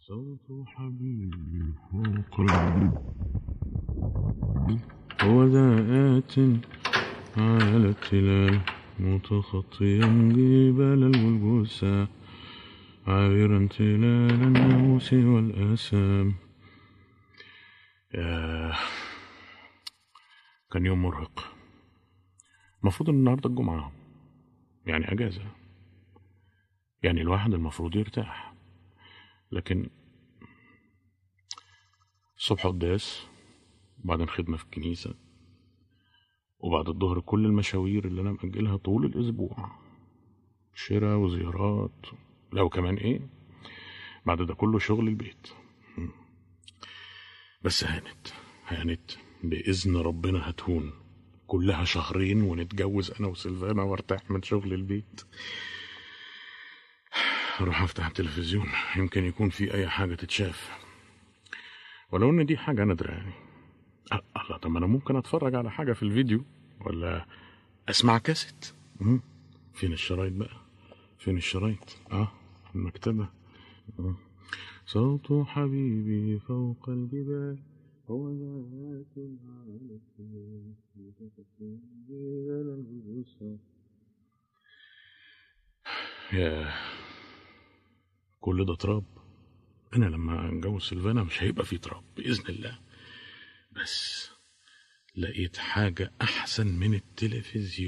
صوت حبيبي فوق الجبال هو ذا آت على التلال متخطيا جبال البلبوسة عابرا تلال الناموس والآثام ياه كان يوم مرهق المفروض ان النهارده الجمعة يعني اجازة يعني الواحد المفروض يرتاح لكن الصبح قداس وبعدين خدمة في الكنيسة وبعد الظهر كل المشاوير اللي أنا مأجلها طول الأسبوع شراء وزيارات لو كمان إيه بعد ده كله شغل البيت مم. بس هانت هانت بإذن ربنا هتهون كلها شهرين ونتجوز أنا وسلفانا وارتاح من شغل البيت اروح افتح التلفزيون يمكن يكون في اي حاجه تتشاف ولو ان دي حاجه نادره يعني أه، الله طب ما انا ممكن اتفرج على حاجه في الفيديو ولا اسمع كاسيت مم. فين الشرايط بقى فين الشرايط اه في المكتبه مم. صوت حبيبي فوق الجبال هو ذات على الجبال جبال البوسة. ياه كل ده تراب انا لما اتجوز سلفانا مش هيبقى فيه تراب باذن الله بس لقيت حاجه احسن من التلفزيون